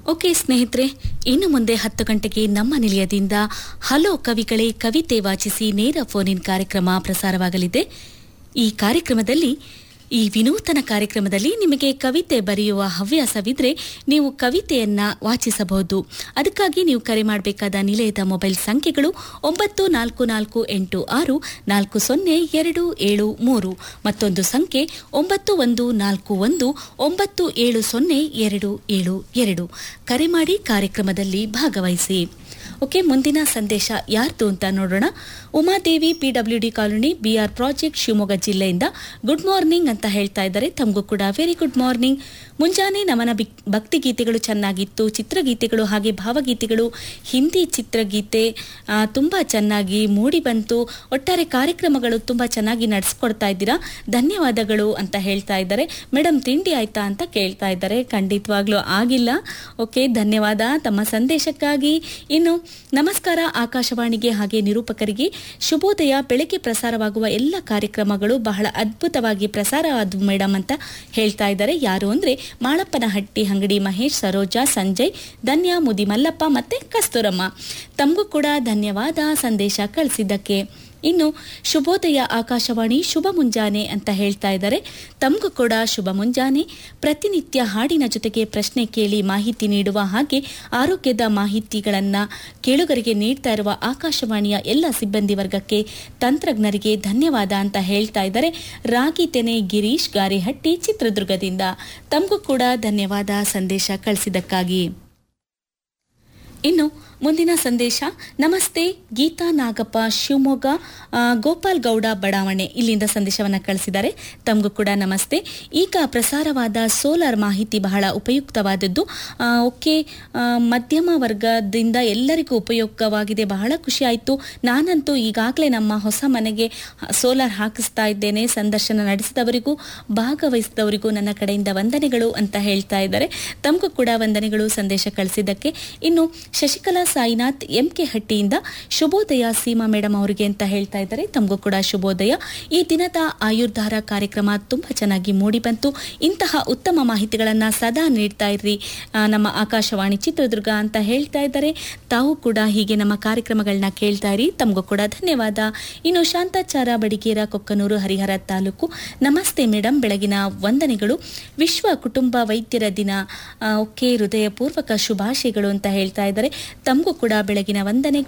okay ಸ್ನೇಹಿತರೆ ಇನ್ನು ಮುಂದೆ ಹತ್ತು ಗಂಟೆಗೆ ನಮ್ಮ ನಿಲಯದಿಂದ ಹಲೋ ಕವಿಗಳೇ ಕವಿತೆ ವಾಚಿಸಿ ನೇರ ಫೋನ್ ಇನ್ ಕಾರ್ಯಕ್ರಮ ಪ್ರಸಾರವಾಗಲಿದೆ ಈ ಕಾರ್ಯಕ್ರಮದಲ್ಲಿ ಈ ವಿನೂತನ ಕಾರ್ಯಕ್ರಮದಲ್ಲಿ ನಿಮಗೆ ಕವಿತೆ ಬರೆಯುವ ಹವ್ಯಾಸವಿದ್ರೆ ನೀವು ಕವಿತೆಯನ್ನ ವಾಚಿಸಬಹುದು ಅದಕ್ಕಾಗಿ ನೀವು ಕರೆ ಮಾಡಬೇಕಾದ ನಿಲಯದ ಮೊಬೈಲ್ ಸಂಖ್ಯೆಗಳು ಒಂಬತ್ತು ನಾಲ್ಕು ನಾಲ್ಕು ಎಂಟು ಆರು ನಾಲ್ಕು ಸೊನ್ನೆ ಎರಡು ಏಳು ಮೂರು ಮತ್ತೊಂದು ಸಂಖ್ಯೆ ಒಂಬತ್ತು ಒಂದು ನಾಲ್ಕು ಒಂದು ಒಂಬತ್ತು ಏಳು ಸೊನ್ನೆ ಎರಡು ಏಳು ಎರಡು ಕರೆ ಮಾಡಿ ಕಾರ್ಯಕ್ರಮದಲ್ಲಿ ಭಾಗವಹಿಸಿ ಓಕೆ ಮುಂದಿನ ಸಂದೇಶ ಯಾರ್ದು ಅಂತ ನೋಡೋಣ Umadevi PWD colony BR project Shivamogga ಜಿಲ್ಲೆಯಿಂದ ಗುಡ್ ಮಾರ್ನಿಂಗ್ ಅಂತ ಹೇಳ್ತಾ ಇದ್ದಾರೆ ತಮಗೂ ಕೂಡ ವೆರಿ ಗುಡ್ ಮಾರ್ನಿಂಗ್ ಮುಂಜಾನೆ ನಮನ ಬಿಕ್- ಭಕ್ತಿಗೀತೆಗಳು ಚೆನ್ನಾಗಿತ್ತು ಚಿತ್ರಗೀತೆಗಳು ಹಾಗೆ ಭಾವಗೀತೆಗಳು ಹಿಂದಿ ಚಿತ್ರಗೀತೆ ಆ, ತುಂಬಾ ಚೆನ್ನಾಗಿ ಮೂಡಿ ಬಂತು ಒಟ್ಟಾರೆ ಕಾರ್ಯಕ್ರಮಗಳು ತುಂಬಾ ಚೆನ್ನಾಗಿ ನಡೆಸ್ಕೊಡ್ತಾ ಇದ್ದೀರಾ ಧನ್ಯವಾದಗಳು ಅಂತ ಹೇಳ್ತಾ ಇದ್ದಾರೆ ಮೇಡಮ್ ತಿಂಡಿ ಆಯ್ತಾ ಅಂತ ಕೇಳ್ತಾ ಇದ್ದಾರೆ ಖಂಡಿತವಾಗ್ಲೂ ಆಗಿಲ್ಲ ಓಕೆ ಧನ್ಯವಾದ ತಮ್ಮ ಸಂದೇಶಕ್ಕಾಗಿ ಇನ್ನು ನಮಸ್ಕಾರ ಆಕಾಶವಾಣಿಗೆ ಹಾಗೆ ನಿರೂಪಕರಿಗೆ ಶುಭೋದಯ ಬೆಳಗ್ಗೆ ಪ್ರಸಾರವಾಗುವ ಎಲ್ಲ ಕಾರ್ಯಕ್ರಮಗಳು ಬಹಳ ಅದ್ಭುತವಾಗಿ ಪ್ರಸಾರ ಆದವು ಮೇಡಮ್ ಅಂತ ಹೇಳ್ತಾ ಇದ್ದಾರೆ ಯಾರು ಅಂದ್ರೆ ಮಾಳಪ್ಪನಹಟ್ಟಿ ಅಂಗಡಿ ಮಹೇಶ್ ಸರೋಜಾ ಸಂಜಯ್ ಧನ್ಯ ಮುದಿ ಮಲ್ಲಪ್ಪ ಮತ್ತೆ ಕಸ್ತೂರಮ್ಮ ತಮಗೂ ಕೂಡ ಧನ್ಯವಾದ ಸಂದೇಶ ಕಳಿಸಿದ್ದಕ್ಕೆ ಇನ್ನು ಶುಭೋದಯ ಆಕಾಶವಾಣಿ ಶುಭ ಮುಂಜಾನೆ ಅಂತ ಹೇಳ್ತಾ ಇದ್ದಾರೆ ತಮಗೂ ಕೂಡ ಶುಭ ಮುಂಜಾನೆ ಪ್ರತಿನಿತ್ಯ ಹಾಡಿನ ಜೊತೆಗೆ ಪ್ರಶ್ನೆ ಕೇಳಿ ಮಾಹಿತಿ ನೀಡುವ ಹಾಗೆ ಆರೋಗ್ಯದ ಮಾಹಿತಿಗಳನ್ನ ಕೇಳುಗರಿಗೆ ನೀಡ್ತಾ ಇರುವ ಆಕಾಶವಾಣಿಯ ಎಲ್ಲ ಸಿಬ್ಬಂದಿ ವರ್ಗಕ್ಕೆ ತಂತ್ರಜ್ಞರಿಗೆ ಧನ್ಯವಾದ ಅಂತ ಹೇಳ್ತಾ ಇದ್ದಾರೆ ರಾಗಿ ತೆನೆ ಗಿರೀಶ್ ಗಾರೆಹಟ್ಟಿ ಚಿತ್ರದುರ್ಗದಿಂದ ತಮಗೂ ಕೂಡ ಧನ್ಯವಾದ ಸಂದೇಶ ಕಳಿಸಿದ್ದಕ್ಕಾಗಿ ಇನ್ನು ಮುಂದಿನ ಸಂದೇಶ ನಮಸ್ತೆ ಗೀತಾ ನಾಗಪ್ಪ ಶಿವಮೊಗ್ಗ ಆ, ಗೋಪಾಲ್ ಗೌಡ ಬಡಾವಣೆ ಇಲ್ಲಿಂದ ಸಂದೇಶವನ್ನು ಕಳಿಸಿದ್ದಾರೆ ತಮಗೂ ಕೂಡ ನಮಸ್ತೆ ಈಗ ಪ್ರಸಾರವಾದ ಸೋಲಾರ್ ಮಾಹಿತಿ ಬಹಳ ಉಪಯುಕ್ತವಾದದ್ದು ಆ, ಓಕೆ ಆ, ಮಧ್ಯಮ ವರ್ಗದಿಂದ ಎಲ್ಲರಿಗೂ ಉಪಯೋಗವಾಗಿದೆ ಬಹಳ ಖುಷಿ ಆಯಿತು ನಾನಂತೂ ಈಗಾಗಲೇ ನಮ್ಮ ಹೊಸ ಮನೆಗೆ ಸೋಲಾರ್ ಹಾಕಿಸ್ತಾ ಇದ್ದೇನೆ ಸಂದರ್ಶನ ನಡೆಸಿದವರಿಗೂ ಭಾಗವಹಿಸಿದವರಿಗೂ ನನ್ನ ಕಡೆಯಿಂದ ವಂದನೆಗಳು ಅಂತ ಹೇಳ್ತಾ ಇದ್ದಾರೆ ತಮಗೂ ಕೂಡ ವಂದನೆಗಳು ಸಂದೇಶ ಕಳಿಸಿದ್ದಕ್ಕೆ ಇನ್ನು ಶಶಿಕಲಾ ಸಾಯಿನಾಥ್ ಎಂ ಕೆ ಹಟ್ಟಿಯಿಂದ ಶುಭೋದಯ ಸೀಮಾ ಮೇಡಮ್ ಅವರಿಗೆ ಅಂತ ಹೇಳ್ತಾ ಇದ್ದಾರೆ ತಮಗೂ ಕೂಡ ಶುಭೋದಯ ಈ ದಿನದ ಆಯುರ್ಧಾರ ಕಾರ್ಯಕ್ರಮ ತುಂಬಾ ಚೆನ್ನಾಗಿ ಮೂಡಿ ಬಂತು ಇಂತಹ ಉತ್ತಮ ಮಾಹಿತಿಗಳನ್ನ ಸದಾ ನೀಡ್ತಾ ಇರ್ರಿ ಆ, ನಮ್ಮ ಆಕಾಶವಾಣಿ ಚಿತ್ರದುರ್ಗ ಅಂತ ಹೇಳ್ತಾ ಇದ್ದಾರೆ ತಾವು ಕೂಡ ಹೀಗೆ ನಮ್ಮ ಕಾರ್ಯಕ್ರಮಗಳನ್ನ ಕೇಳ್ತಾ ಇರಿ ತಮಗೂ ಕೂಡ ಧನ್ಯವಾದ ಇನ್ನು ಶಾಂತಾಚಾರ ಬಡಿಗೇರ ಕೊಕ್ಕನೂರು ಹರಿಹರ ತಾಲೂಕು ನಮಸ್ತೆ ಮೇಡಮ್ ಬೆಳಗಿನ ವಂದನೆಗಳು ವಿಶ್ವ ಕುಟುಂಬ ವೈದ್ಯರ ದಿನ ಆ, ಓಕೆ ಹೃದಯಪೂರ್ವಕ ಶುಭಾಶಯಗಳು ಅಂತ ಹೇಳ್ತಾ ಇದ್ದಾರೆ ತಮಗೂ ಕೂಡ ಬೆಳಗಿನ ವಂದನೆಗಳು